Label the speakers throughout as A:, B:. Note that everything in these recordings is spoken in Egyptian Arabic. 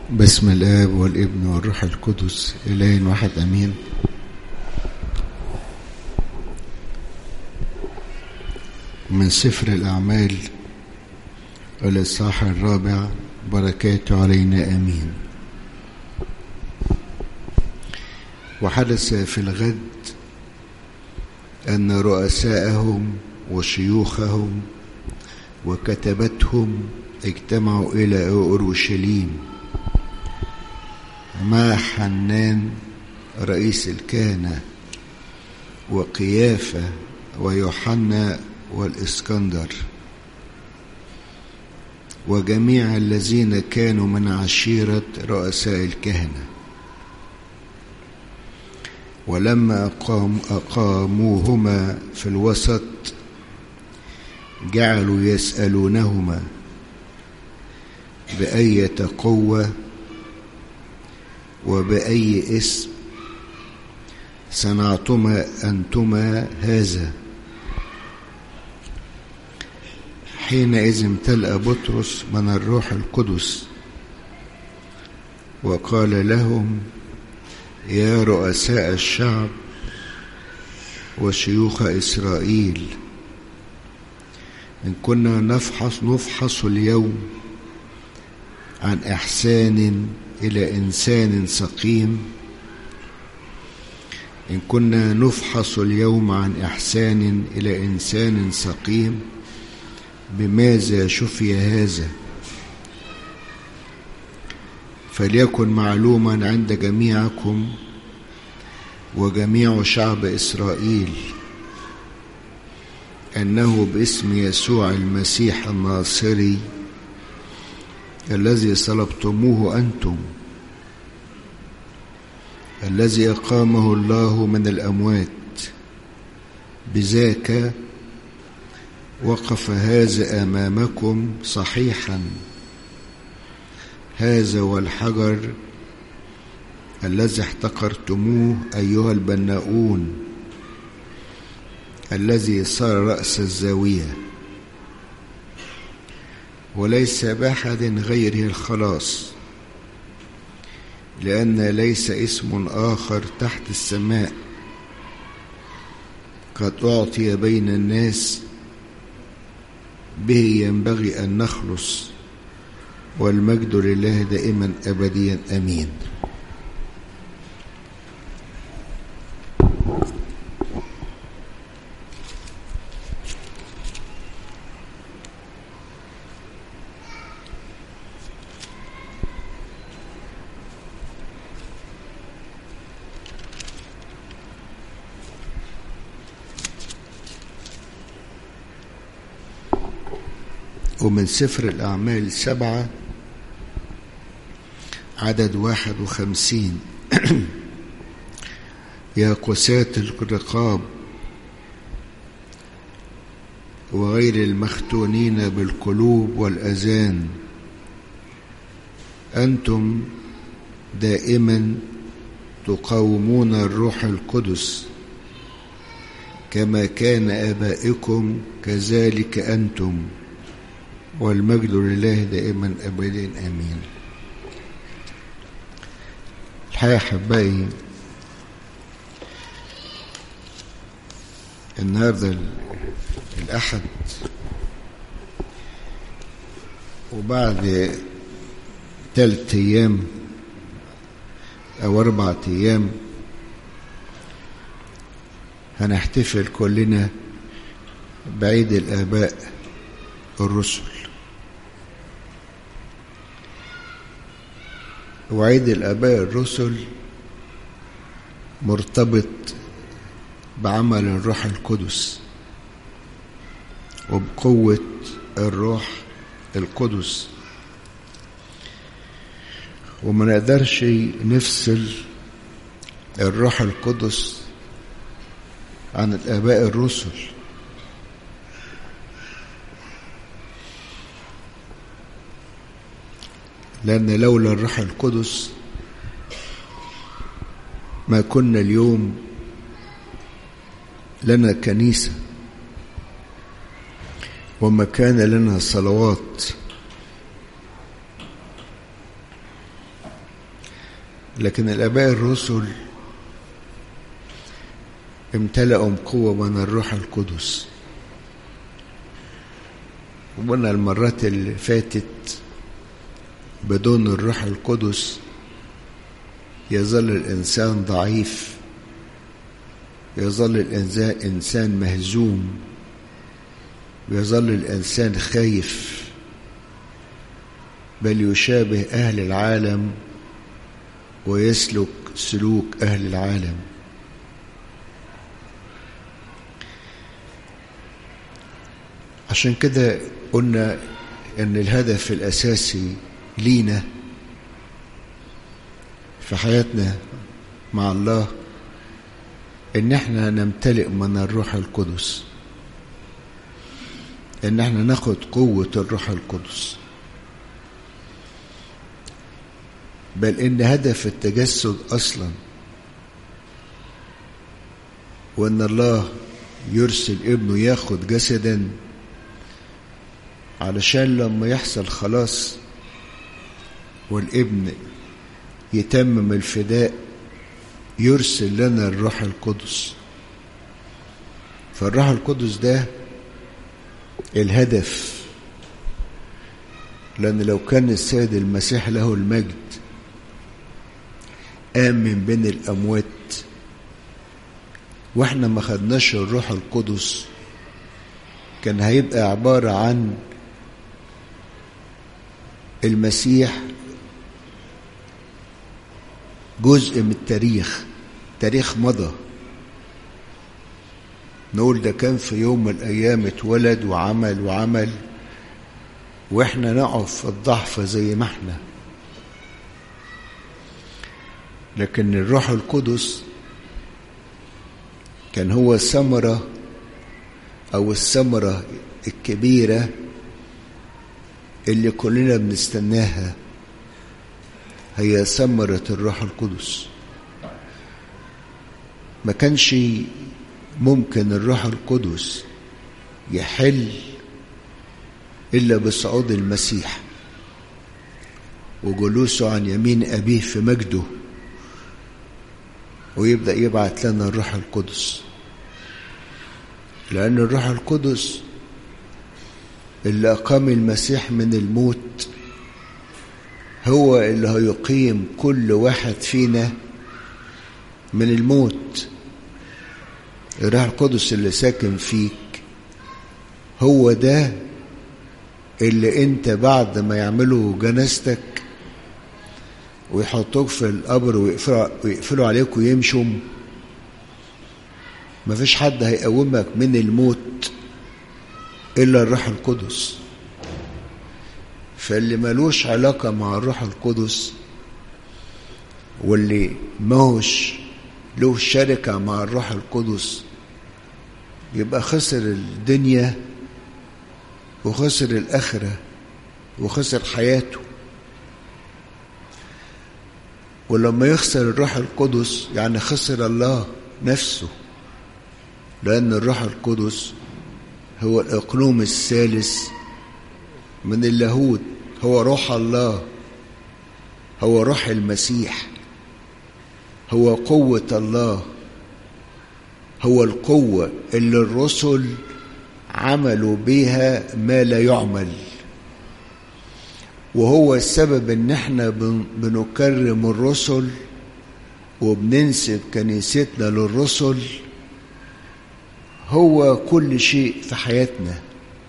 A: بسم الآب والابن والروح القدس إله واحد أمين من سفر الأعمال الإصحاح الرابع بركاته علينا آمين وحدث في الغد أن رؤساءهم وشيوخهم وكتبتهم اجتمعوا إلى أورشليم مع حنان رئيس الكهنة وقيافة ويوحنا والإسكندر وجميع الذين كانوا من عشيرة رؤساء الكهنة ولما أقام أقاموهما في الوسط جعلوا يسألونهما بأية قوة وبأي اسم صنعتما أنتما هذا حينئذ امتلأ بطرس من الروح القدس وقال لهم يا رؤساء الشعب وشيوخ إسرائيل إن كنا نفحص نفحص اليوم عن إحسان إلى إنسان سقيم إن كنا نفحص اليوم عن إحسان إلى إنسان سقيم بماذا شفي هذا فليكن معلوما عند جميعكم وجميع شعب إسرائيل أنه باسم يسوع المسيح الناصري الذي صلبتموه أنتم الذي أقامه الله من الأموات بذاك وقف هذا أمامكم صحيحا هذا والحجر الذي احتقرتموه أيها البناؤون الذي صار رأس الزاوية وليس بأحد غيره الخلاص لأن ليس اسم آخر تحت السماء قد أعطي بين الناس به ينبغي أن نخلص والمجد لله دائما أبديا أمين ومن سفر الأعمال سبعة عدد واحد وخمسين يا قساة الرقاب وغير المختونين بالقلوب والأذان أنتم دائما تقاومون الروح القدس كما كان آبائكم كذلك أنتم والمجد لله دائما ابدا امين الحقيقه احبائي النهارده الاحد وبعد ثلاث ايام او اربع ايام هنحتفل كلنا بعيد الاباء الرسل وعيد الآباء الرسل مرتبط بعمل الروح القدس وبقوة الروح القدس وما نقدرش نفصل الروح القدس عن الآباء الرسل لأن لولا الروح القدس ما كنا اليوم لنا كنيسة وما كان لنا صلوات لكن الآباء الرسل امتلأوا قوة من الروح القدس وقلنا المرات اللي فاتت بدون الروح القدس يظل الإنسان ضعيف يظل الإنسان إنسان مهزوم ويظل الإنسان خايف بل يشابه أهل العالم ويسلك سلوك أهل العالم عشان كده قلنا ان الهدف الاساسي لينا في حياتنا مع الله ان احنا نمتلئ من الروح القدس ان احنا ناخد قوة الروح القدس بل ان هدف التجسد اصلا وان الله يرسل ابنه ياخد جسدا علشان لما يحصل خلاص والابن يتمم الفداء يرسل لنا الروح القدس فالروح القدس ده الهدف لأن لو كان السيد المسيح له المجد قام من بين الأموات واحنا ما خدناش الروح القدس كان هيبقى عبارة عن المسيح جزء من التاريخ تاريخ مضى نقول ده كان في يوم من الأيام اتولد وعمل وعمل واحنا نقف في الضعف زي ما احنا لكن الروح القدس كان هو الثمرة أو الثمرة الكبيرة اللي كلنا بنستناها هي ثمرة الروح القدس ما كانش ممكن الروح القدس يحل إلا بصعود المسيح وجلوسه عن يمين أبيه في مجده ويبدأ يبعت لنا الروح القدس لأن الروح القدس اللي أقام المسيح من الموت هو اللي هيقيم كل واحد فينا من الموت الروح القدس اللي ساكن فيك هو ده اللي انت بعد ما يعملوا جنازتك ويحطوك في القبر ويقفلوا, ويقفلوا عليك ويمشوا مفيش حد هيقومك من الموت إلا الروح القدس فاللي ملوش علاقة مع الروح القدس واللي ماهوش له شركة مع الروح القدس يبقى خسر الدنيا وخسر الآخرة وخسر حياته ولما يخسر الروح القدس يعني خسر الله نفسه لأن الروح القدس هو الإقلوم الثالث من اللاهوت هو روح الله هو روح المسيح هو قوة الله هو القوة اللي الرسل عملوا بها ما لا يعمل وهو السبب ان احنا بنكرم الرسل وبننسب كنيستنا للرسل هو كل شيء في حياتنا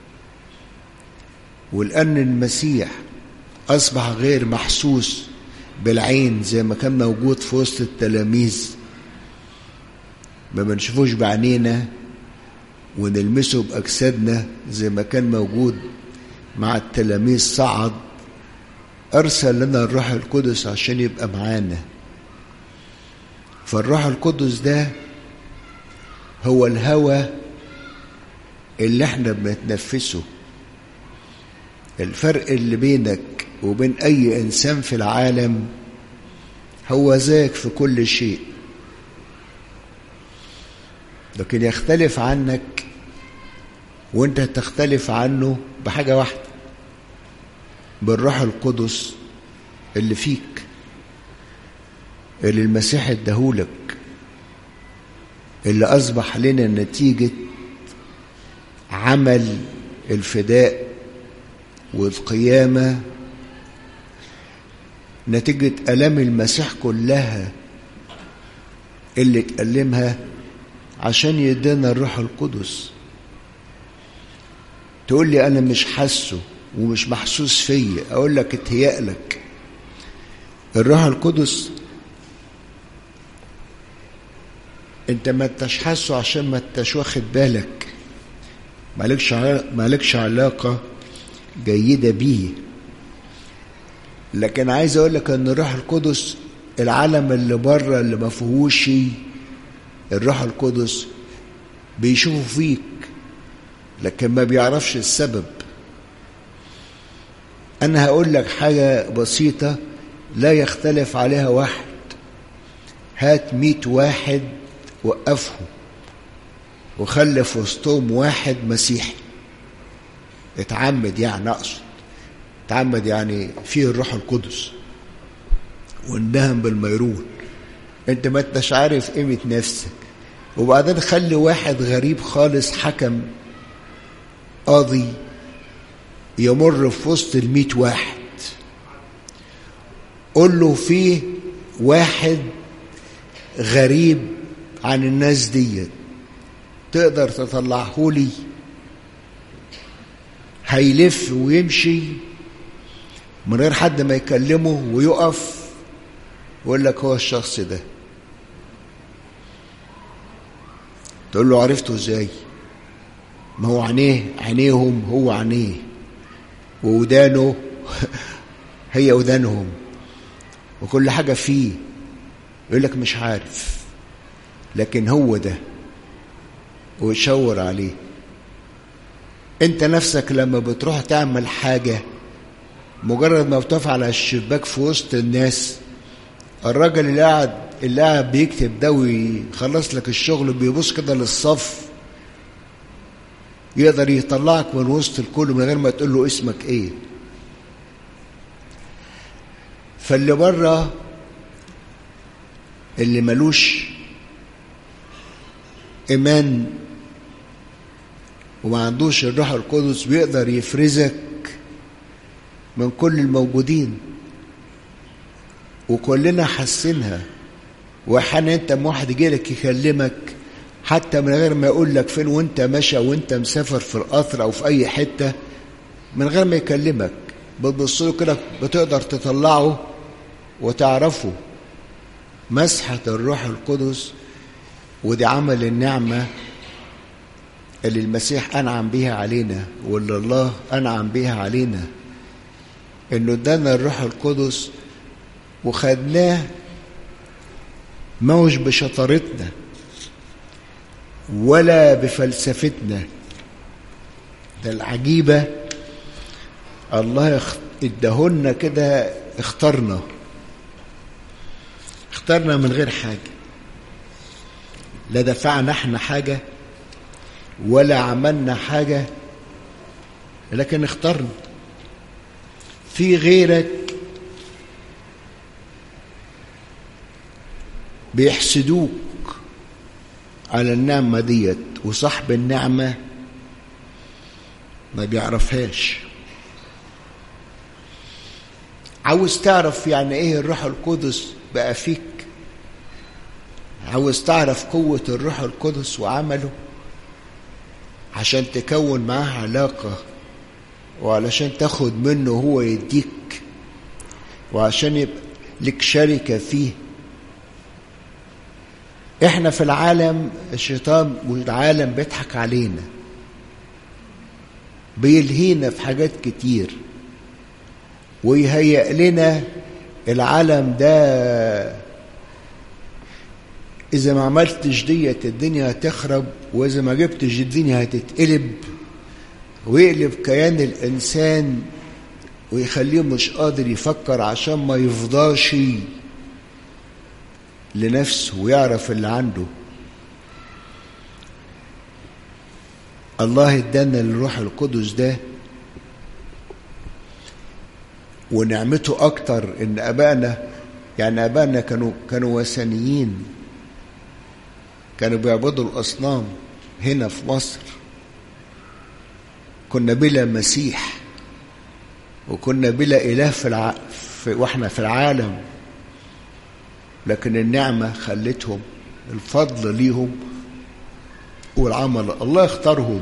A: ولأن المسيح أصبح غير محسوس بالعين زي ما كان موجود في وسط التلاميذ ما بنشوفوش بعينينا ونلمسه بأجسادنا زي ما كان موجود مع التلاميذ صعد أرسل لنا الروح القدس عشان يبقى معانا فالروح القدس ده هو الهوى اللي احنا بنتنفسه الفرق اللي بينك وبين أي إنسان في العالم هو ذاك في كل شيء لكن يختلف عنك وانت تختلف عنه بحاجة واحدة بالروح القدس اللي فيك اللي المسيح اداهولك اللي أصبح لنا نتيجة عمل الفداء والقيامة نتيجة ألام المسيح كلها اللي اتألمها عشان يدينا الروح القدس تقول لي أنا مش حاسه ومش محسوس فيا أقول لك اتهيألك الروح القدس انت ما انتش حاسه عشان ما انتش واخد بالك مالكش مالكش علاقة جيدة بيه لكن عايز اقول لك ان الروح القدس العالم اللي بره اللي ما فيهوش الروح القدس بيشوفه فيك لكن ما بيعرفش السبب انا هقول لك حاجة بسيطة لا يختلف عليها واحد هات مئة واحد وقفهم وخلي في وسطهم واحد مسيحي اتعمد يعني اقصد اتعمد يعني فيه الروح القدس واندهم بالميرون انت ما انتش عارف قيمة نفسك وبعدين خلي واحد غريب خالص حكم قاضي يمر في وسط الميت واحد قول له فيه واحد غريب عن الناس ديت تقدر تطلعه لي هيلف ويمشي من غير حد ما يكلمه ويقف ويقول لك هو الشخص ده تقول له عرفته ازاي ما هو عينيه عينيهم هو عينيه وودانه هي ودانهم وكل حاجة فيه يقول لك مش عارف لكن هو ده ويشاور عليه انت نفسك لما بتروح تعمل حاجة مجرد ما بتقف على الشباك في وسط الناس الراجل اللي قاعد اللي قاعد بيكتب ده ويخلص لك الشغل بيبص كده للصف يقدر يطلعك من وسط الكل من غير ما تقول له اسمك ايه فاللي بره اللي ملوش ايمان وما عندوش الروح القدس بيقدر يفرزك من كل الموجودين وكلنا حاسينها واحيانا انت ما واحد يجيلك يكلمك حتى من غير ما يقول لك فين وانت ماشي وانت مسافر في القطر او في اي حته من غير ما يكلمك بتبص له كده بتقدر تطلعه وتعرفه مسحه الروح القدس ودي عمل النعمه اللي المسيح انعم بيها علينا واللي الله انعم بيها علينا انه ادانا الروح القدس وخدناه ما هوش بشطارتنا ولا بفلسفتنا ده العجيبة الله ادهن كده اخترنا اخترنا من غير حاجة لا دفعنا احنا حاجة ولا عملنا حاجة لكن اخترنا في غيرك بيحسدوك على النعمة ديت وصاحب النعمة ما بيعرفهاش عاوز تعرف يعني ايه الروح القدس بقى فيك عاوز تعرف قوة الروح القدس وعمله عشان تكون معاه علاقة وعلشان تاخد منه هو يديك وعشان يبقى لك شركة فيه احنا في العالم الشيطان والعالم بيضحك علينا بيلهينا في حاجات كتير ويهيئ لنا العالم ده إذا ما عملتش ديت الدنيا هتخرب وإذا ما جبتش الدنيا هتتقلب ويقلب كيان الإنسان ويخليه مش قادر يفكر عشان ما يفضاش لنفسه ويعرف اللي عنده الله ادانا الروح القدس ده ونعمته اكتر ان ابائنا يعني ابائنا كانوا كانوا وثنيين كانوا بيعبدوا الاصنام هنا في مصر كنا بلا مسيح وكنا بلا اله في, الع... في واحنا في العالم لكن النعمه خلتهم الفضل ليهم والعمل الله اختارهم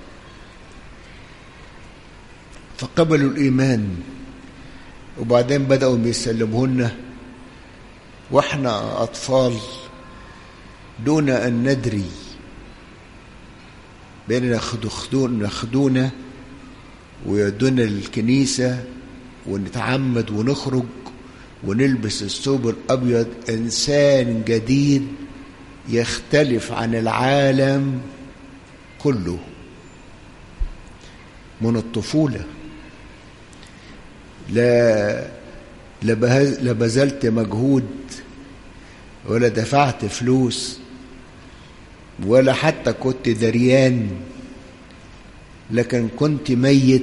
A: فقبلوا الايمان وبعدين بداوا يسلمونا واحنا اطفال دون ان ندري بين ياخدون ياخدونا ويودونا للكنيسه ونتعمد ونخرج ونلبس الثوب الابيض انسان جديد يختلف عن العالم كله من الطفوله لا لا بذلت مجهود ولا دفعت فلوس ولا حتى كنت دريان لكن كنت ميت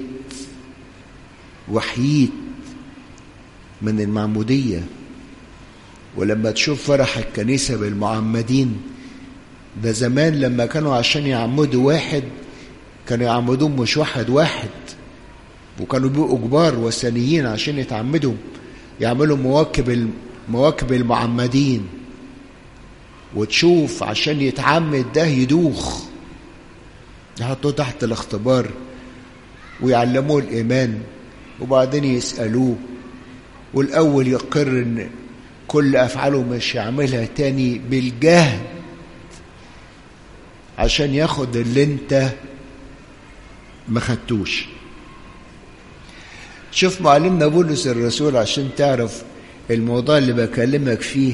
A: وحييت من المعمودية ولما تشوف فرح الكنيسة بالمعمدين ده زمان لما كانوا عشان يعمدوا واحد كانوا يعمدوه مش واحد واحد وكانوا بيبقوا كبار وثنيين عشان يتعمدوا يعملوا مواكب مواكب المعمدين وتشوف عشان يتعمد ده يدوخ يحطوه تحت الاختبار ويعلموه الإيمان وبعدين يسألوه والأول يقر إن كل أفعاله مش يعملها تاني بالجهد عشان ياخد اللي انت ما خدتوش شوف معلمنا بولس الرسول عشان تعرف الموضوع اللي بكلمك فيه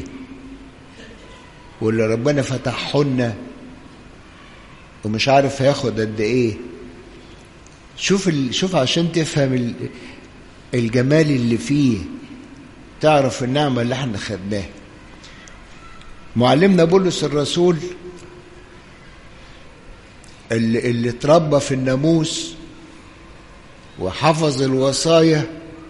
A: واللي ربنا فتحه لنا ومش عارف هياخد قد ايه شوف ال... شوف عشان تفهم ال... الجمال اللي فيه تعرف النعمة اللي احنا خدناها معلمنا بولس الرسول اللي, اللي اتربى في الناموس وحفظ الوصايا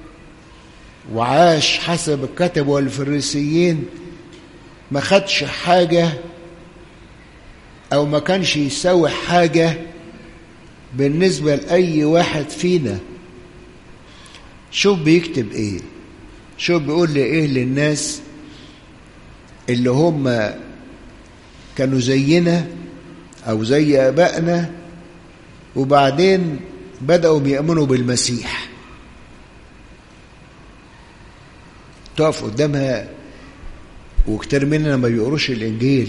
A: وعاش حسب الكتب والفريسيين ما خدش حاجة أو ما كانش يساوي حاجة بالنسبة لأي واحد فينا شوف بيكتب إيه شوف بيقول لي إيه للناس اللي هم كانوا زينا أو زي آبائنا وبعدين بدأوا بيأمنوا بالمسيح تقف قدامها وكتير مننا ما بيقروش الإنجيل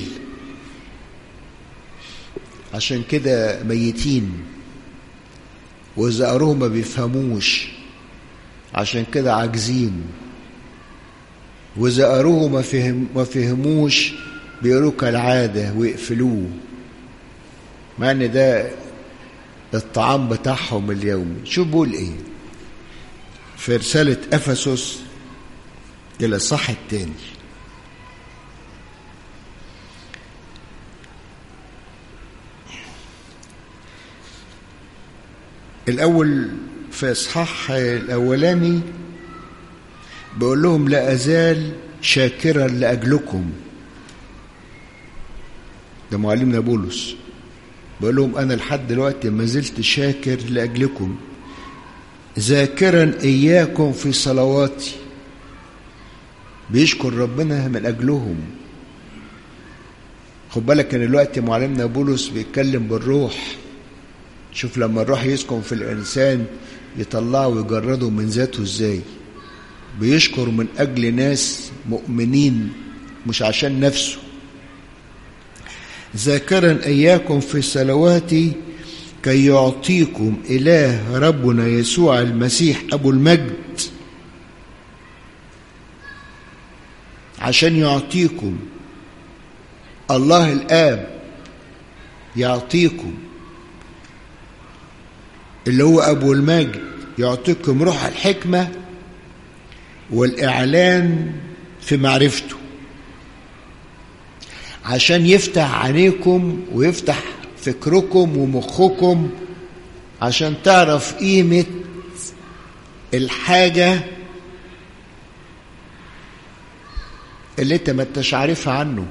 A: عشان كده ميتين وإذا قروه ما بيفهموش عشان كده عاجزين وإذا قروه ما, فهم ما فهموش بيقروه كالعادة ويقفلوه مع إن ده الطعام بتاعهم اليومي شو بقول إيه في رسالة أفسس إلى الصح التاني الأول في إصحاح الأولاني بقول لهم لا أزال شاكرا لأجلكم ده معلمنا بولس بقول لهم أنا لحد دلوقتي ما زلت شاكر لأجلكم ذاكرا إياكم في صلواتي بيشكر ربنا من أجلهم خد بالك ان الوقت معلمنا بولس بيتكلم بالروح شوف لما الروح يسكن في الإنسان يطلعه ويجرده من ذاته ازاي بيشكر من أجل ناس مؤمنين مش عشان نفسه ذاكرا إياكم في صلواتي كي يعطيكم إله ربنا يسوع المسيح أبو المجد عشان يعطيكم الله الآب يعطيكم اللي هو أبو المجد يعطيكم روح الحكمة والإعلان في معرفته عشان يفتح عينيكم ويفتح فكركم ومخكم عشان تعرف قيمة الحاجة اللي انت ما انتش عارفها عنه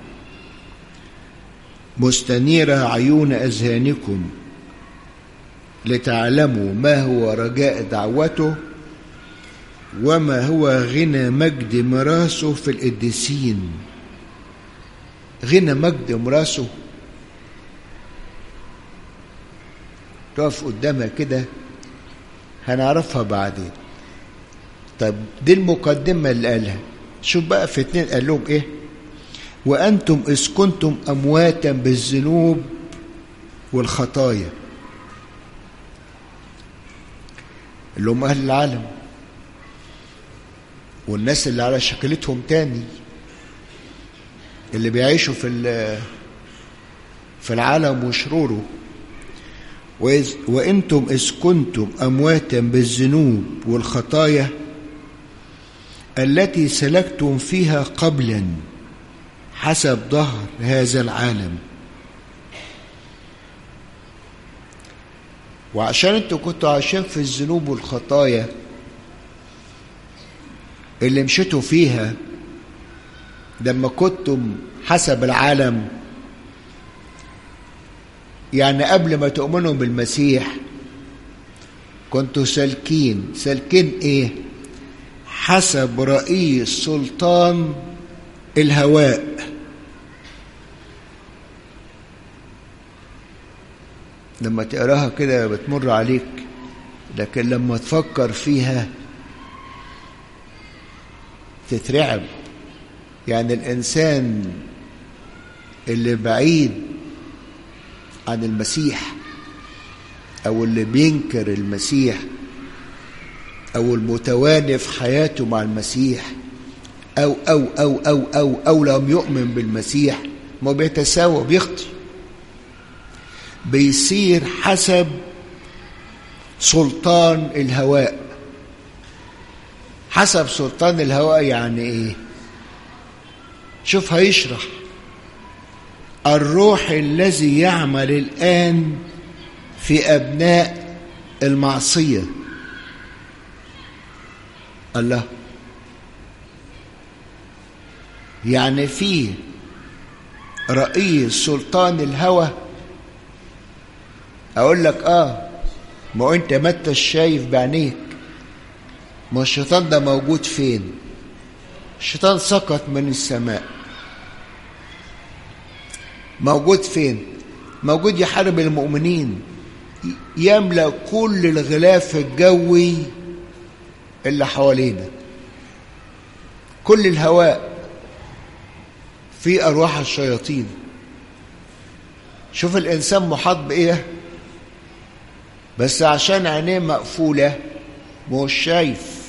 A: مستنيرة عيون أذهانكم لتعلموا ما هو رجاء دعوته وما هو غنى مجد مراسه في القديسين غنى مجد مراسه تقف قدامها كده هنعرفها بعدين طيب دي المقدمة اللي قالها شوف بقى في اتنين قال لهم ايه وأنتم إذ كنتم أمواتا بالذنوب والخطايا اللي هم أهل العالم والناس اللي على شكلتهم تاني اللي بيعيشوا في في العالم وشروره وإذ وإنتم إذ كنتم أمواتا بالذنوب والخطايا التي سلكتم فيها قبلا حسب ظهر هذا العالم وعشان انتوا كنتوا عايشين في الذنوب والخطايا اللي مشيتوا فيها لما كنتم حسب العالم يعني قبل ما تؤمنوا بالمسيح كنتوا سالكين سالكين ايه حسب رئيس سلطان الهواء لما تقراها كده بتمر عليك لكن لما تفكر فيها تترعب يعني الانسان اللي بعيد عن المسيح او اللي بينكر المسيح او المتواني في حياته مع المسيح او او او او او او لم يؤمن بالمسيح ما بيتساوى بيخطي بيصير حسب سلطان الهواء حسب سلطان الهواء يعني ايه شوف هيشرح الروح الذي يعمل الان في ابناء المعصيه الله يعني في رئيس سلطان الهوى اقول لك اه ما انت ما انتش شايف بعينيك ما الشيطان ده موجود فين الشيطان سقط من السماء موجود فين موجود يحارب المؤمنين يملا كل الغلاف الجوي اللي حوالينا كل الهواء في ارواح الشياطين شوف الانسان محاط بايه بس عشان عينيه مقفوله مش شايف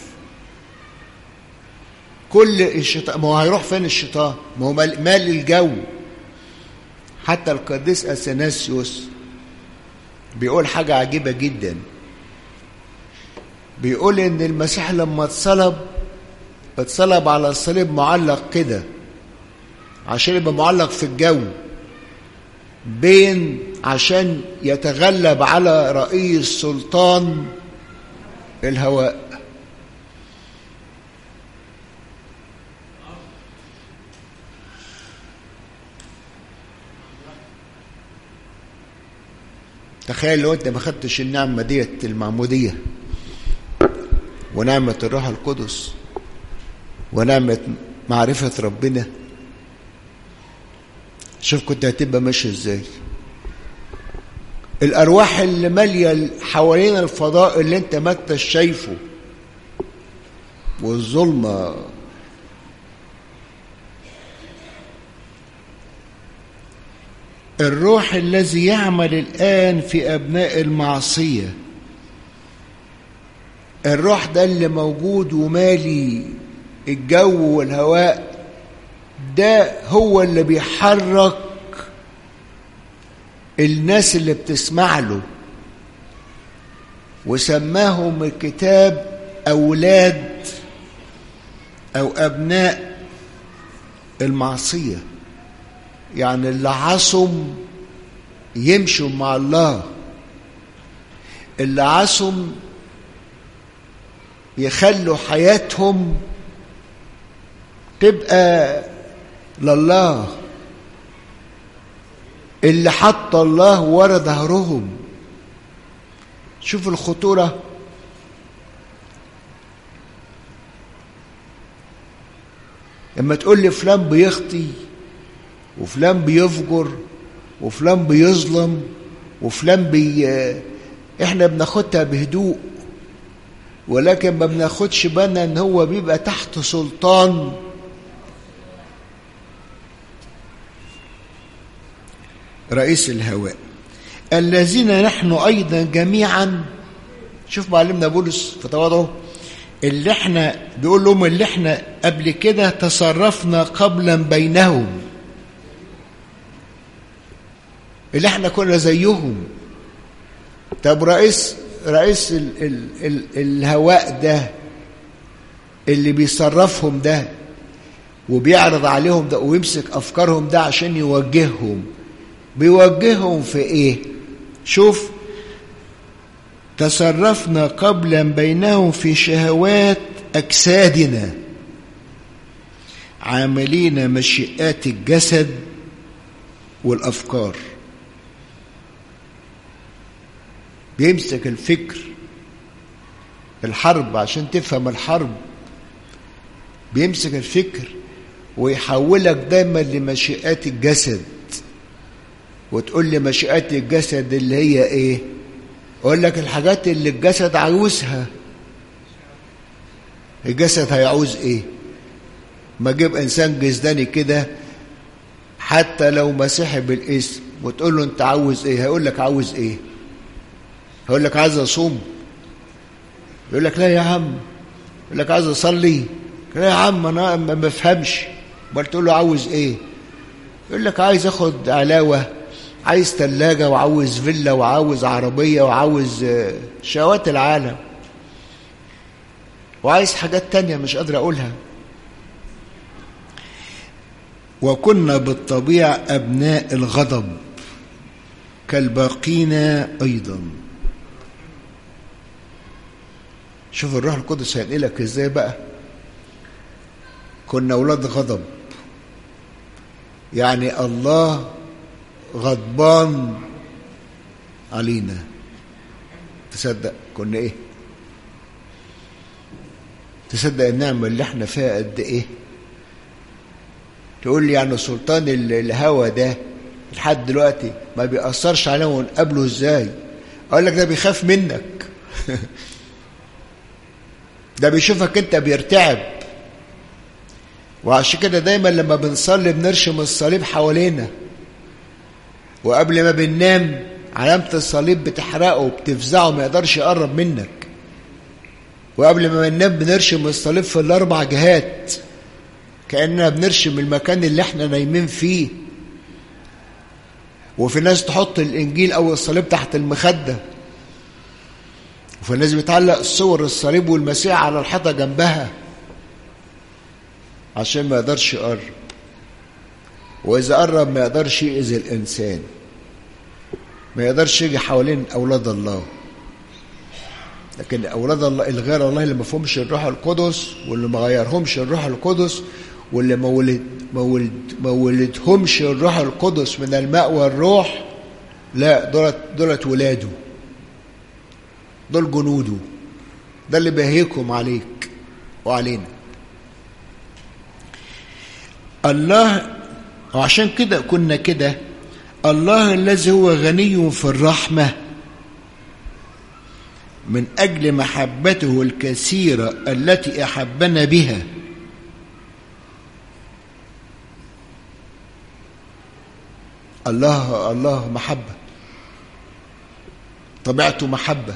A: كل الشيطان ما هو هيروح فين الشيطان ما هو مال الجو حتى القديس اثناسيوس بيقول حاجه عجيبه جدا بيقول ان المسيح لما اتصلب اتصلب على الصليب معلق كده عشان يبقى معلق في الجو بين عشان يتغلب على رئيس سلطان الهواء تخيل لو انت ما خدتش النعمه ديت المعموديه ونعمه الروح القدس ونعمه معرفه ربنا شوف كنت هتبقى ماشي ازاي الارواح اللي ماليه حوالين الفضاء اللي انت ما انتش شايفه والظلمه الروح الذي يعمل الان في ابناء المعصيه الروح ده اللي موجود ومالي الجو والهواء ده هو اللي بيحرك الناس اللي بتسمع له وسماهم الكتاب أولاد أو أبناء المعصية يعني اللي عصم يمشوا مع الله اللي عصم يخلوا حياتهم تبقى لله اللي حط الله ورا ظهرهم شوف الخطورة لما تقول لي فلان بيخطي وفلان بيفجر وفلان بيظلم وفلان بي احنا بناخدها بهدوء ولكن ما بناخدش بالنا ان هو بيبقى تحت سلطان رئيس الهواء الذين نحن ايضا جميعا شوف معلمنا بولس في تواضعه اللي احنا بيقول لهم اللي احنا قبل كده تصرفنا قبلا بينهم اللي احنا كنا زيهم طب رئيس رئيس ال ال ال الهواء ده اللي بيصرفهم ده وبيعرض عليهم ده ويمسك افكارهم ده عشان يوجههم بيوجههم في ايه شوف تصرفنا قبلا بينهم في شهوات اجسادنا عاملين مشيئات الجسد والافكار بيمسك الفكر الحرب عشان تفهم الحرب بيمسك الفكر ويحولك دايما لمشيئات الجسد وتقول لي مشيئات الجسد اللي هي ايه اقول لك الحاجات اللي الجسد عاوزها الجسد هيعوز ايه ما اجيب انسان جسداني كده حتى لو مسيحي بالاسم وتقول له انت عاوز ايه هيقول لك عاوز ايه هيقول لك عايز اصوم يقول لك لا يا عم يقول لك عايز اصلي لا يا عم انا ما بفهمش بل تقول له عاوز ايه يقول لك عايز اخد علاوه عايز ثلاجة وعاوز فيلا وعاوز عربية وعاوز شهوات العالم وعايز حاجات تانية مش قادر أقولها وكنا بالطبيعة أبناء الغضب كالباقين أيضا شوف الروح القدس هينقلك ازاي بقى كنا أولاد غضب يعني الله غضبان علينا تصدق كنا ايه تصدق النعمة اللي احنا فيها قد ايه تقول لي يعني سلطان الهوى ده لحد دلوقتي ما بيأثرش علينا ونقابله ازاي اقول لك ده بيخاف منك ده بيشوفك انت بيرتعب وعشان كده دايما لما بنصلي بنرشم الصليب حوالينا وقبل ما بننام علامة الصليب بتحرقه بتفزعه ما يقدرش يقرب منك وقبل ما بننام بنرشم الصليب في الأربع جهات كأننا بنرشم المكان اللي احنا نايمين فيه وفي ناس تحط الإنجيل أو الصليب تحت المخدة وفي ناس بتعلق صور الصليب والمسيح على الحيطة جنبها عشان ما يقدرش يقرب وإذا قرب ما يقدرش يأذي الإنسان ما يقدرش يجي حوالين أولاد الله لكن أولاد الله الغير الله اللي ما فهمش الروح القدس واللي ما غيرهمش الروح القدس واللي ما ولد ما ولد ما ولدهمش الروح القدس من الماء والروح لا دولت دولت ولاده دول جنوده ده اللي بيهيكم عليك وعلينا الله وعشان كده كنا كده الله الذي هو غني في الرحمة من أجل محبته الكثيرة التي أحبنا بها الله الله محبة طبيعته محبة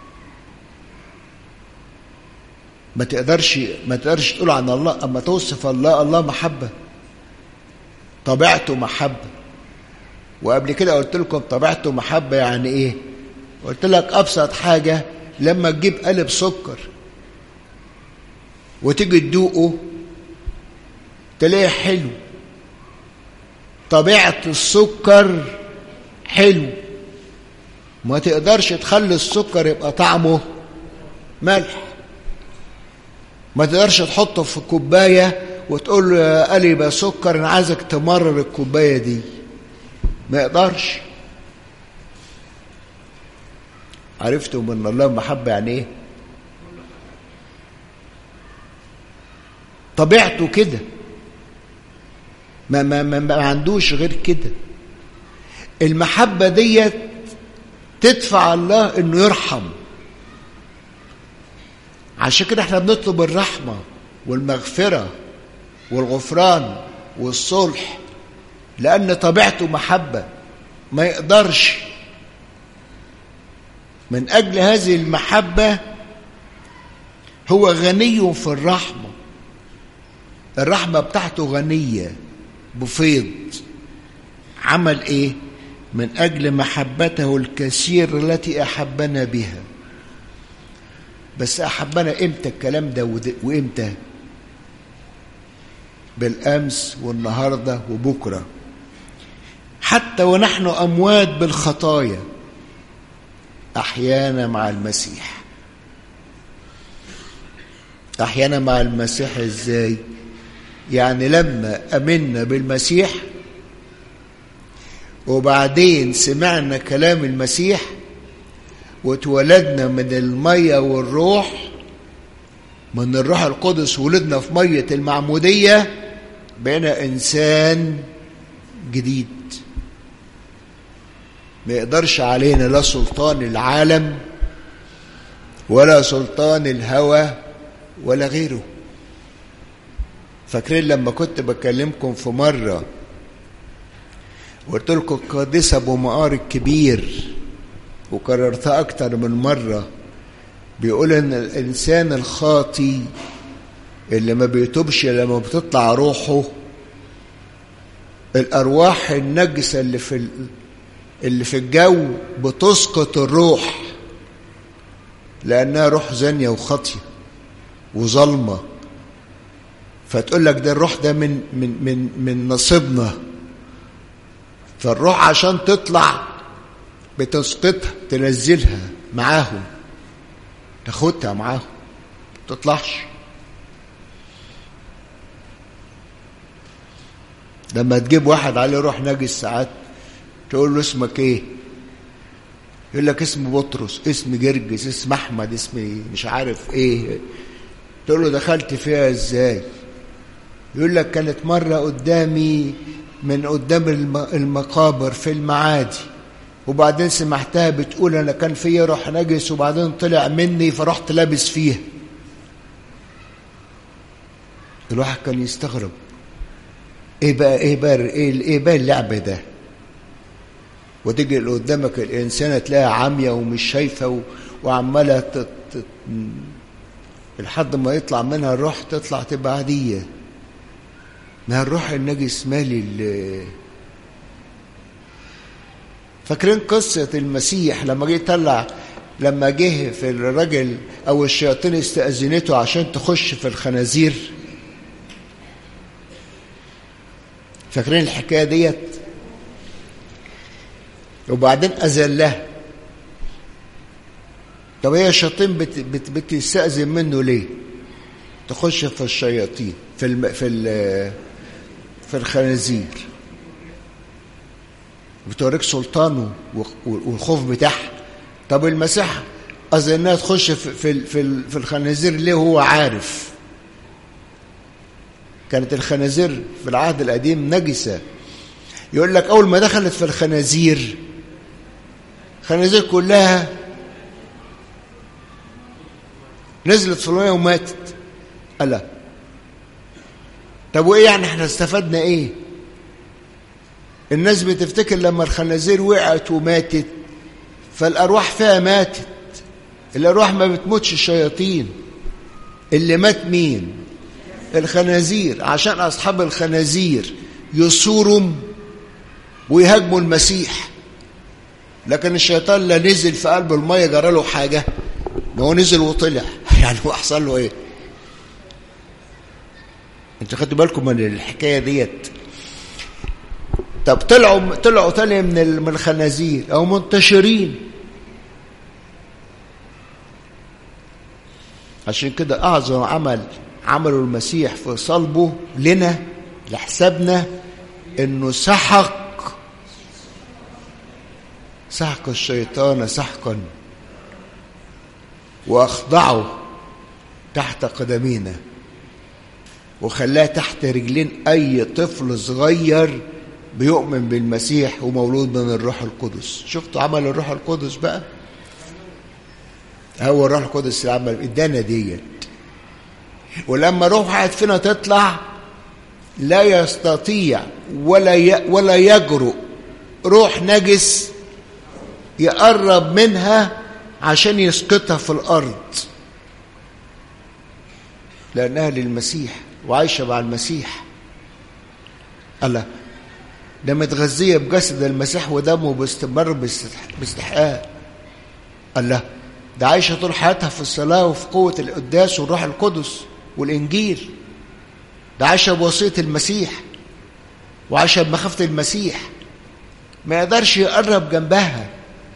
A: ما تقدرش ما تقدرش تقول عن الله اما توصف الله الله محبه طبيعته محبة وقبل كده قلت لكم طبيعته محبة يعني ايه قلت لك ابسط حاجة لما تجيب قلب سكر وتيجي تدوقه تلاقيه حلو طبيعة السكر حلو ما تقدرش تخلي السكر يبقى طعمه ملح ما تقدرش تحطه في كوباية وتقول له يا قلب يا سكر انا عايزك تمرر الكوبايه دي ما يقدرش عرفتوا من الله محبه يعني ايه طبيعته كده ما, ما, ما, ما عندوش غير كده المحبة ديت تدفع الله انه يرحم عشان كده احنا بنطلب الرحمة والمغفرة والغفران والصلح لأن طبيعته محبة ما يقدرش من أجل هذه المحبة هو غني في الرحمة الرحمة بتاعته غنية بفيض عمل ايه من اجل محبته الكثير التي احبنا بها بس احبنا امتى الكلام ده وامتى بالامس والنهارده وبكره حتى ونحن اموات بالخطايا احيانا مع المسيح احيانا مع المسيح ازاي يعني لما امنا بالمسيح وبعدين سمعنا كلام المسيح واتولدنا من الميه والروح من الروح القدس ولدنا في ميه المعموديه بقينا انسان جديد ما يقدرش علينا لا سلطان العالم ولا سلطان الهوى ولا غيره فاكرين لما كنت بكلمكم في مرة وقلت لكم القادس أبو مقار الكبير وكررتها أكتر من مرة بيقول إن الإنسان الخاطي اللي ما بيتوبش لما بتطلع روحه الأرواح النجسة اللي في اللي في الجو بتسقط الروح لأنها روح زانية وخاطية وظلمه فتقول لك ده الروح ده من من من من نصيبنا فالروح عشان تطلع بتسقطها تنزلها معاهم تاخدها معاهم ما تطلعش لما تجيب واحد عليه روح نجس ساعات تقول له اسمك ايه يقول لك اسم بطرس اسم جرجس اسم احمد اسم مش عارف ايه تقول له دخلت فيها ازاي يقول لك كانت مرة قدامي من قدام المقابر في المعادي وبعدين سمعتها بتقول أنا كان فيا روح نجس وبعدين طلع مني فرحت لابس فيها الواحد كان يستغرب ايه بقى ايه بقى ايه, إيه بقى اللعب ده وتيجي اللي قدامك الانسانه تلاقيها عاميه ومش شايفه و... وعماله تت... تت... لحد ما يطلع منها الروح تطلع تبقى عاديه ما الروح النجس مالي ال فاكرين قصة المسيح لما جه يطلع لما جه في الراجل أو الشياطين استأذنته عشان تخش في الخنازير فاكرين الحكاية ديت وبعدين أذلها طب هي الشياطين بت بت بتستأذن منه ليه؟ تخش في الشياطين في الم في ال في الخنازير بتوريك سلطانه والخوف بتاعها طب المسيح أذنها تخش في في في, في الخنازير ليه هو عارف كانت الخنازير في العهد القديم نجسة يقول لك أول ما دخلت في الخنازير الخنازير كلها نزلت في المية وماتت ألا طب وإيه يعني احنا استفدنا إيه الناس بتفتكر لما الخنازير وقعت وماتت فالأرواح فيها ماتت الأرواح ما بتموتش الشياطين اللي مات مين الخنازير عشان أصحاب الخنازير يصوروا ويهاجموا المسيح لكن الشيطان لا نزل في قلب المية جرى له حاجة ده هو نزل وطلع يعني هو حصل له ايه انتوا خدتوا بالكم من الحكايه ديت طب طلعوا طلعوا تاني من من الخنازير او منتشرين عشان كده اعظم عمل عمله المسيح في صلبه لنا لحسابنا انه سحق سحق الشيطان سحقا واخضعه تحت قدمينا وخلاه تحت رجلين اي طفل صغير بيؤمن بالمسيح ومولود من الروح القدس شفتوا عمل الروح القدس بقى هو الروح القدس اللي عمل ادانا ديت ولما روح واحد فينا تطلع لا يستطيع ولا ي... ولا يجرؤ روح نجس يقرب منها عشان يسقطها في الارض لانها للمسيح وعايشه مع المسيح الله ده متغذيه بجسد المسيح ودمه باستمرار باستحقاق الله ده عايشه طول حياتها في الصلاه وفي قوه القداس والروح القدس والانجيل ده عايشه بوصيه المسيح وعايشه بمخافه المسيح ما يقدرش يقرب جنبها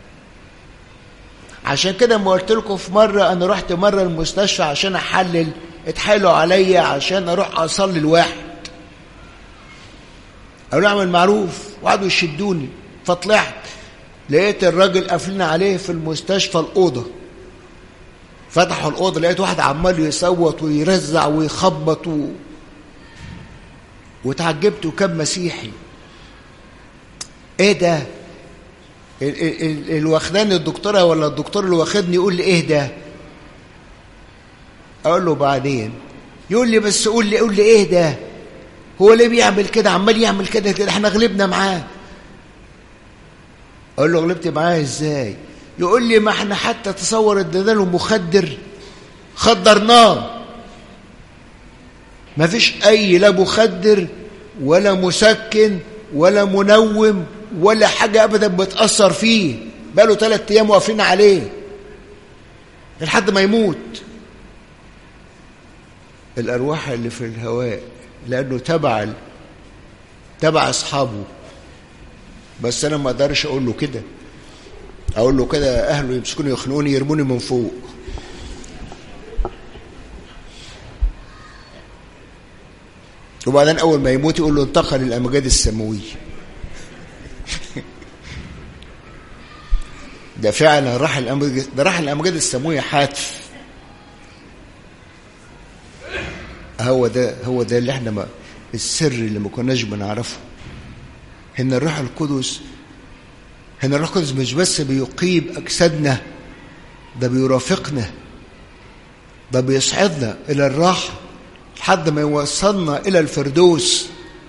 A: عشان كده ما قلت لكم في مره انا رحت مره المستشفى عشان احلل اتحايلوا عليا عشان اروح اصلي لواحد قالوا اعمل معروف وقعدوا يشدوني فطلعت لقيت الراجل قافلين عليه في المستشفى الاوضه فتحوا الاوضه لقيت واحد عمال يصوت ويرزع ويخبط و... وتعجبت وكان مسيحي ايه ده اللي واخداني الدكتوره ولا الدكتور اللي واخدني يقول لي ايه ده اقول له بعدين يقول لي بس قول لي قول لي ايه ده هو ليه بيعمل كده عمال يعمل كده كده احنا غلبنا معاه اقول له غلبت معاه ازاي يقول لي ما احنا حتى تصور ادينا له مخدر خدرناه ما فيش اي لا مخدر ولا مسكن ولا منوم ولا حاجة أبدا بتأثر فيه بقاله ثلاث أيام واقفين عليه لحد ما يموت الأرواح اللي في الهواء لأنه تبع تبع أصحابه بس أنا ما أقدرش أقول له كده أقول له كده أهله يمسكوني يخنقوني يرموني من فوق وبعدين أول ما يموت يقول له انتقل الأمجاد السماوية ده فعلا راح الأمجاد ده راح الأمجاد السماوية حتف هو ده هو ده اللي احنا ما السر اللي ما كناش بنعرفه ان الروح القدس ان الروح القدس مش بس بيقيم اجسادنا ده بيرافقنا ده بيصعدنا الى الراحه لحد ما يوصلنا الى الفردوس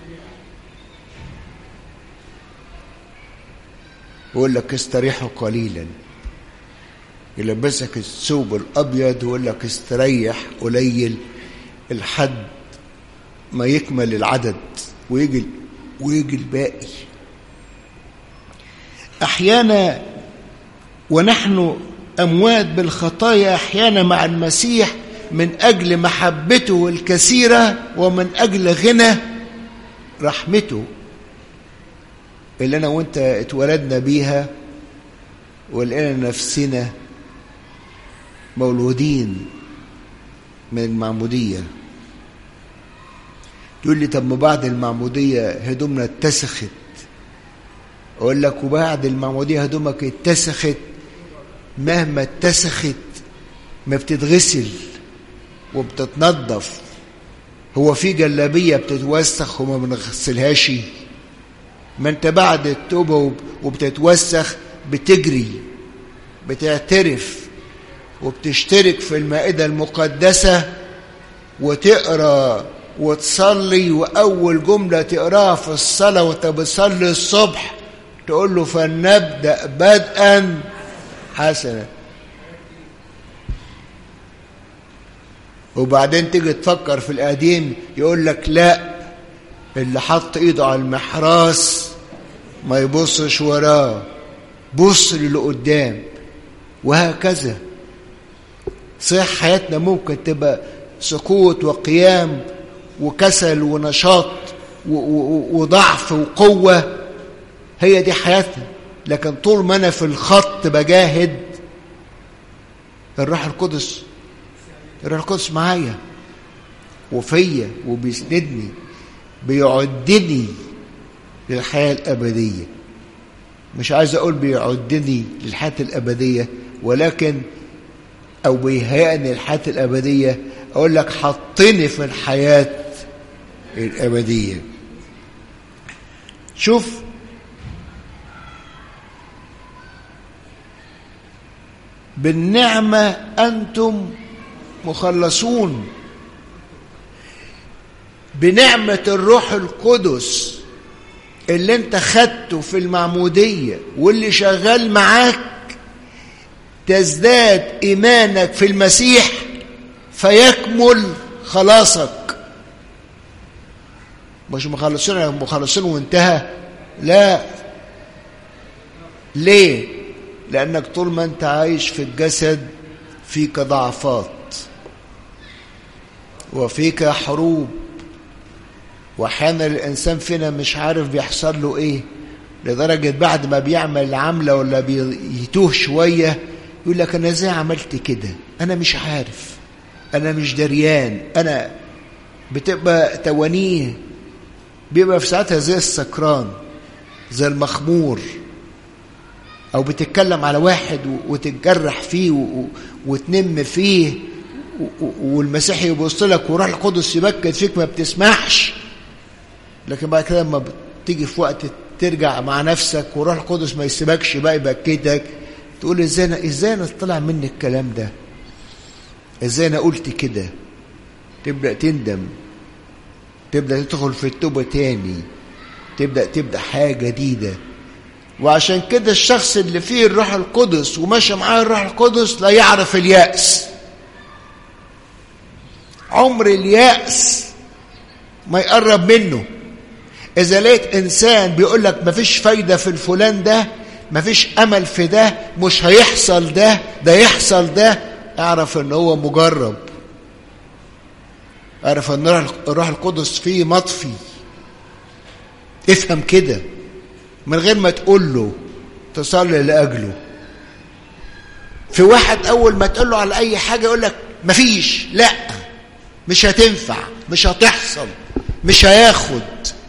A: يقول لك استريحوا قليلا يلبسك الثوب الابيض ويقول لك استريح قليل الحد ما يكمل العدد ويجي ويجي الباقي احيانا ونحن اموات بالخطايا احيانا مع المسيح من اجل محبته الكثيره ومن اجل غنى رحمته اللي انا وانت اتولدنا بيها ولقينا نفسنا مولودين من المعموديه تقول لي طب ما بعد المعموديه هدومنا اتسخت اقول لك وبعد المعموديه هدومك اتسخت مهما اتسخت ما بتتغسل وبتتنضف هو في جلابيه بتتوسخ وما بنغسلهاش ما انت بعد التوبه وبتتوسخ بتجري بتعترف وبتشترك في المائده المقدسه وتقرا وتصلي واول جمله تقراها في الصلاه وانت بتصلي الصبح تقول له فلنبدا بدءا حسنا وبعدين تيجي تفكر في القديم يقول لك لا اللي حط ايده على المحراس ما يبصش وراه بص للي قدام وهكذا صحيح حياتنا ممكن تبقى سكوت وقيام وكسل ونشاط وضعف وقوة هي دي حياتنا لكن طول ما أنا في الخط بجاهد الروح القدس الروح القدس معايا وفيا وبيسندني بيعدني للحياة الأبدية مش عايز أقول بيعدني للحياة الأبدية ولكن أو بيهيئني للحياة الأبدية أقول لك حطني في الحياة الأبدية شوف بالنعمة أنتم مخلصون بنعمة الروح القدس اللي انت خدته في المعمودية واللي شغال معاك تزداد إيمانك في المسيح فيكمل خلاصك مش مخلصين مخلصين وانتهى لا ليه لأنك طول ما أنت عايش في الجسد فيك ضعفات وفيك حروب وأحيانا الإنسان فينا مش عارف بيحصل له إيه لدرجة بعد ما بيعمل عملة ولا بيتوه شوية يقول لك أنا إزاي عملت كده أنا مش عارف أنا مش دريان أنا بتبقى توانيه بيبقى في ساعتها زي السكران زي المخمور او بتتكلم على واحد وتتجرح فيه وتنم فيه والمسيح يبص لك وروح القدس يبكت فيك ما بتسمعش لكن بعد كده لما بتيجي في وقت ترجع مع نفسك وروح القدس ما يسيبكش بقى يبكتك تقول ازاي انا ازاي انا طلع مني الكلام ده ازاي انا قلت كده تبدا تندم تبدا تدخل في التوبه تاني تبدا تبدا حاجه جديده وعشان كده الشخص اللي فيه الروح القدس وماشي معاه الروح القدس لا يعرف اليأس عمر اليأس ما يقرب منه إذا لقيت إنسان بيقول لك مفيش فايدة في الفلان ده مفيش أمل في ده مش هيحصل ده ده يحصل ده اعرف إن هو مجرب اعرف إن الروح القدس فيه مطفي افهم كده من غير ما تقول له تصلي لأجله في واحد أول ما تقول له على أي حاجة يقول لك مفيش لا مش هتنفع مش هتحصل مش هياخد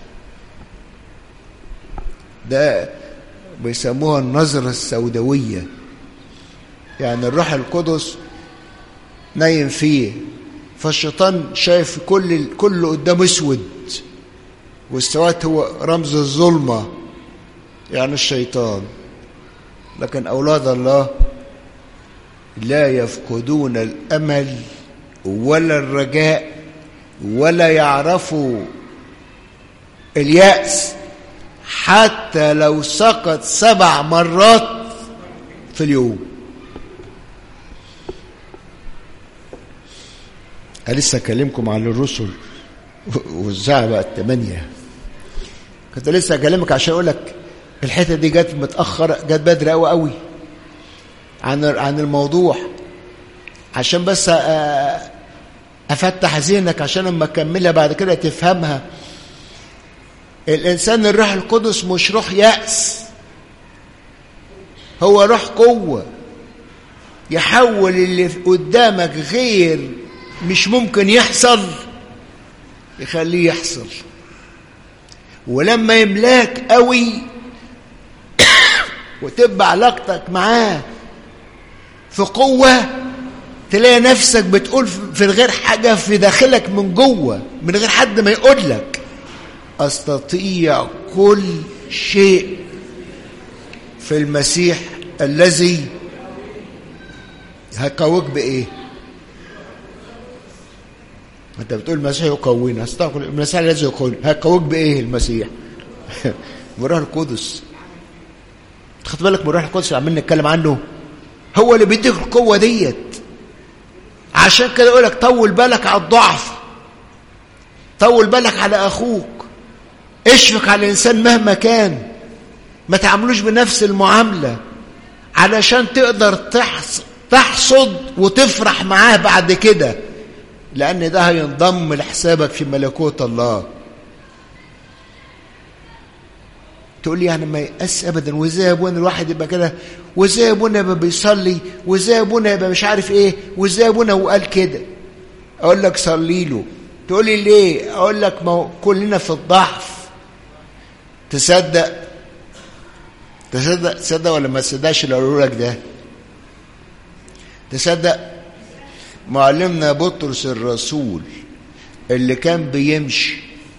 A: ده بيسموها النظرة السوداوية يعني الروح القدس نايم فيه فالشيطان شايف كل كل قدامه اسود والسواد هو رمز الظلمه يعني الشيطان لكن أولاد الله لا يفقدون الأمل ولا الرجاء ولا يعرفوا اليأس حتى لو سقط سبع مرات في اليوم لسه أكلمكم عن الرسل والساعة بقت ثمانية كنت لسه أكلمك عشان أقول لك الحته دي جت متاخر جت بدري قوي قوي عن عن الموضوع عشان بس افتح ذهنك عشان لما اكملها بعد كده تفهمها الانسان الروح القدس مش روح ياس هو روح قوه يحول اللي قدامك غير مش ممكن يحصل يخليه يحصل ولما يملاك قوي وتبقى علاقتك معاه في قوة تلاقي نفسك بتقول في غير حاجة في داخلك من جوه من غير حد ما يقول لك أستطيع كل شيء في المسيح الذي هيقويك بإيه؟ أنت بتقول المسيح يقوينا أستغفر المسيح الذي يقوينا هيقويك بإيه المسيح؟ بروح القدس خد بالك من الروح القدس اللي عمالين نتكلم عنه هو اللي بيديك القوه ديت عشان كده يقول لك طول بالك على الضعف طول بالك على اخوك اشفق على الانسان مهما كان ما تعاملوش بنفس المعامله علشان تقدر تحصد وتفرح معاه بعد كده لان ده هينضم لحسابك في ملكوت الله تقول لي يعني ما يأس ابدا وازاي يا ابونا الواحد يبقى كده وازاي يا ابونا يبقى بيصلي وازاي يا ابونا يبقى مش عارف ايه وازاي يا ابونا وقال كده اقول لك صلي له تقول لي ليه اقول لك ما كلنا في الضعف تصدق تصدق تصدق ولا ما تصدقش اللي اقوله لك ده تصدق معلمنا بطرس الرسول اللي كان بيمشي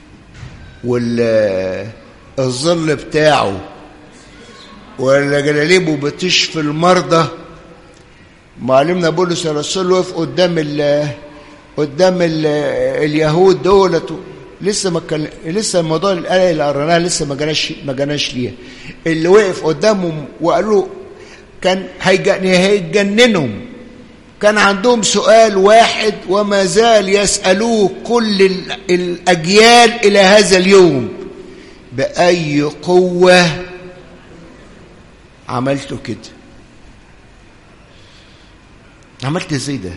A: والظل بتاعه ولا جلاليبه بتشفي المرضى معلمنا بولس الرسول وقف قدام ال قدام ال اليهود دولت لسه ما كان لسه الموضوع الايه اللي قريناها لسه ما جاناش ما جاناش ليها اللي وقف قدامهم وقالوا كان هيجننهم كان عندهم سؤال واحد وما زال يسألوه كل الأجيال إلى هذا اليوم بأي قوة عملت كده عملت ازاي ده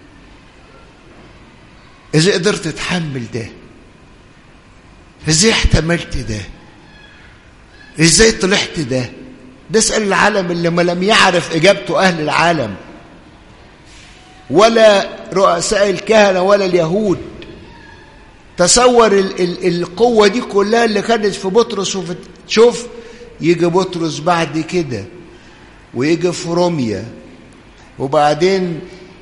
A: ازاي قدرت تتحمل ده ازاي احتملت ده ازاي طلعت ده ده اسأل العالم اللي ما لم يعرف إجابته أهل العالم ولا رؤساء الكهنة ولا اليهود تصور ال ال القوة دي كلها اللي كانت في بطرس وفي شوف يجي بطرس بعد كده ويجي في روميا وبعدين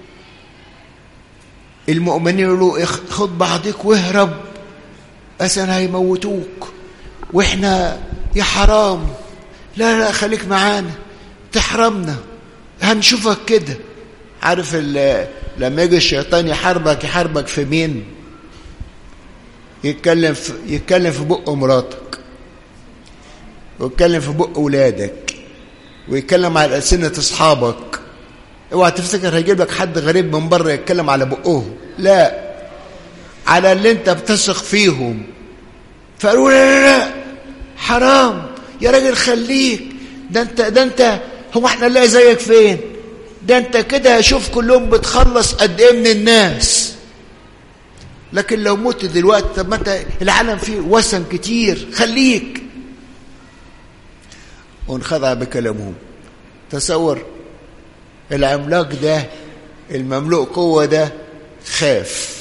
A: المؤمنين يقولوا خد بعضك واهرب أسنا هيموتوك واحنا يا حرام لا لا خليك معانا تحرمنا هنشوفك كده عارف لما يجي الشيطان يحاربك يحاربك في مين يتكلم في يتكلم في بق مراتك ويتكلم في بق اولادك ويتكلم على ألسنة اصحابك اوعى تفتكر هيجيب لك حد غريب من بره يتكلم على بقهم لا على اللي انت بتثق فيهم فقالوا لا لا لا حرام يا راجل خليك ده انت ده انت هو احنا نلاقي زيك فين ده انت كده شوف كلهم بتخلص قد ايه من الناس لكن لو مت دلوقتي طب ما انت العالم فيه وسن كتير خليك وانخدع بكلامهم تصور العملاق ده المملوء قوة ده خاف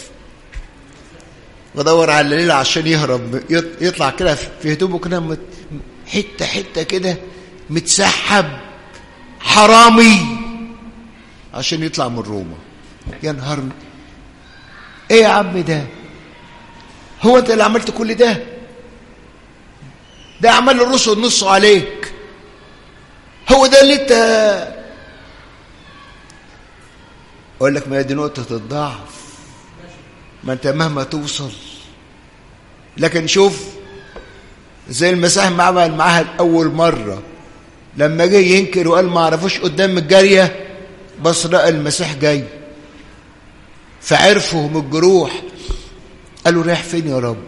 A: ودور على الليل عشان يهرب يطلع كده في هدومه كده حتة حتة كده متسحب حرامي عشان يطلع من روما يا نهار ايه يا عم ده هو انت اللي عملت كل ده ده اعمال الرسل نصوا عليك هو ده اللي انت اقول لك ما دي نقطه الضعف ما انت مهما توصل لكن شوف زي المسيح ما عمل معاها اول مره لما جه ينكر وقال ما عرفوش قدام الجاريه بس لقى المسيح جاي فعرفوا من الجروح قالوا رايح فين يا رب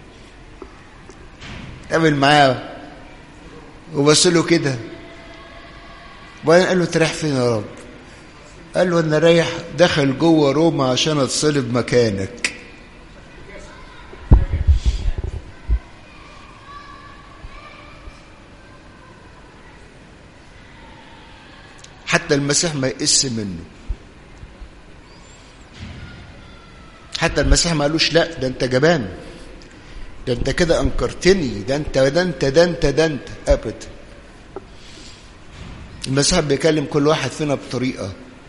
A: قابل معاه وبص له كده وبعدين قال له انت رايح فين يا رب قال له انا رايح دخل جوه روما عشان اتصلب مكانك حتى المسيح ما يقس منه حتى المسيح ما قالوش لا ده انت جبان ده انت كده انكرتني ده انت ده انت ده انت ده انت ابدا المسيح بيكلم كل واحد فينا بطريقه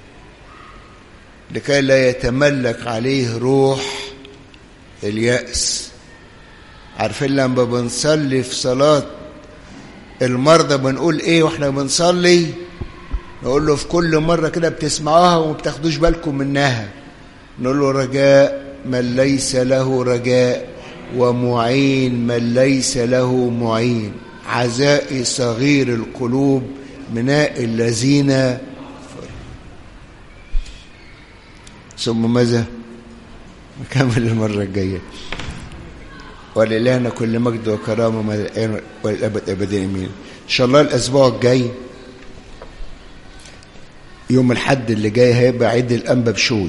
A: لكي لا يتملك عليه روح اليأس عارفين لما بنصلي في صلاة المرضى بنقول ايه واحنا بنصلي نقول له في كل مرة كده بتسمعوها وما بتاخدوش بالكم منها نقول له رجاء من ليس له رجاء ومعين من ليس له معين عزائي صغير القلوب مناء الذين ثم ماذا نكمل المرة الجاية ولله كل مجد وكرامة من الآن والأبد أبدا أمين إن شاء الله الأسبوع الجاي يوم الحد اللي جاي هيبقى عيد الأنبا بشوي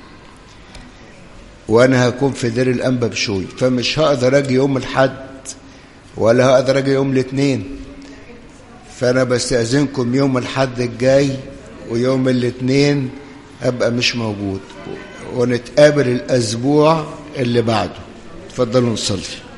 A: وأنا هكون في دير الأنبا بشوي فمش هقدر أجي يوم الحد ولا هقدر أجي يوم الاثنين فأنا بستأذنكم يوم الحد الجاي ويوم الاثنين أبقى مش موجود ونتقابل الأسبوع اللي بعده تفضلوا نصلي